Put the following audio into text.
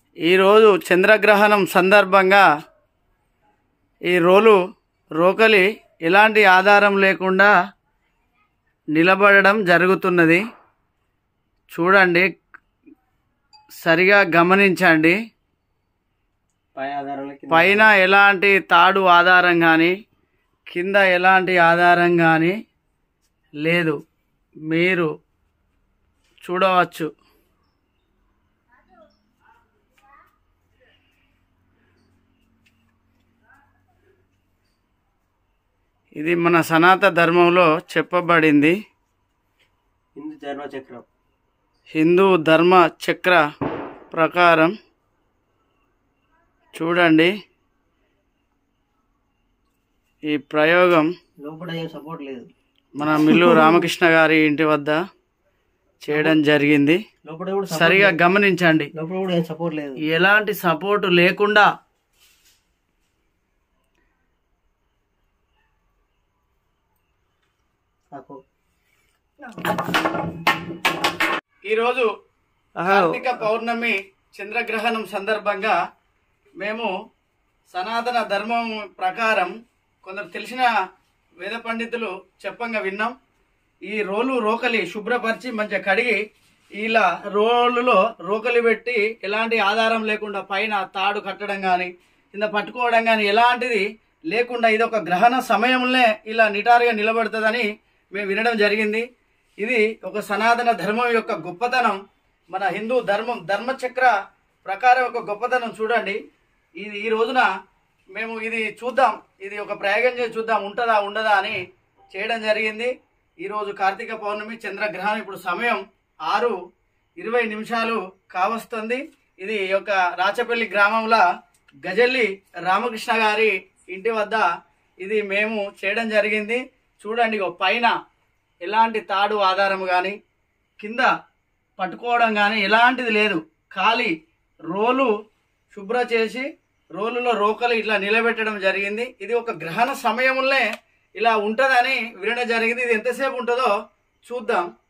ఈరోజు చంద్రగ్రహణం సందర్భంగా ఈ రోలు రోకలి ఎలాంటి ఆధారం లేకుండా నిలబడడం జరుగుతున్నది చూడండి సరిగా గమనించండి పై ఆధారంలో కింద పైన ఎలాంటి తాడు ఆధారం కానీ కింద ఎలాంటి ఆధారం కానీ లేదు మీరు చూడవచ్చు ఇది మన సనాత ధర్మంలో చెప్పబడింది హిందూ ధర్మ చక్రం హిందూ ధర్మ చక్ర ప్రకారం చూడండి ఈ ప్రయోగం లోపల ఏం సపోర్ట్ లేదు మన మిల్లు రామకృష్ణ గారి ఇంటి వద్ద చేయడం జరిగింది లోపల కూడా support సరిగా లేదు. గమనించండి లోపల కూడా ఏం సపోర్ట్ లేదు ఎలాంటి సపోర్ట్ లేకుండా నాకు ఈరోజు కార్తీక పౌర్ణమి చంద్రగ్రహణం సందర్భంగా మేము సనాతన ధర్మం ప్రకారం కొందరు తెలిసిన వేద పండితులు చెప్పంగా విన్నాం ఈ రోలు రోకలి శుభ్రపరిచి మంచిగా కడిగి ఇలా రోలులో రోకలి పెట్టి ఎలాంటి ఆధారం లేకుండా పైన తాడు కట్టడం కానీ కింద పట్టుకోవడం కానీ ఎలాంటిది లేకుండా ఇది ఒక గ్రహణ సమయంలో ఇలా నిటారుగా నిలబడుతుందని మేము వినడం జరిగింది ఇది ఒక సనాతన ధర్మం యొక్క గొప్పతనం మన హిందూ ధర్మం ధర్మచక్ర ప్రకారం ఒక గొప్పతనం చూడండి ఇది ఈ రోజున మేము ఇది చూద్దాం ఇది ఒక ప్రయోగం చేసి చూద్దాం ఉంటుందా ఉండదా అని చేయడం జరిగింది ఈరోజు కార్తీక పౌర్ణమి చంద్రగ్రహణం ఇప్పుడు సమయం ఆరు ఇరవై నిమిషాలు కావస్తుంది ఇది ఈ యొక్క రాచపల్లి గ్రామంలో గజల్లి రామకృష్ణ గారి ఇంటి వద్ద ఇది మేము చేయడం జరిగింది చూడండి ఇగో పైన ఎలాంటి తాడు ఆధారం కానీ కింద పట్టుకోవడం కానీ ఎలాంటిది లేదు ఖాళీ రోలు శుభ్ర చేసి రోలులో రోకలు ఇట్లా నిలబెట్టడం జరిగింది ఇది ఒక గ్రహణ సమయంలో ఇలా ఉంటుందని వినడం జరిగింది ఇది ఎంతసేపు ఉంటుందో చూద్దాం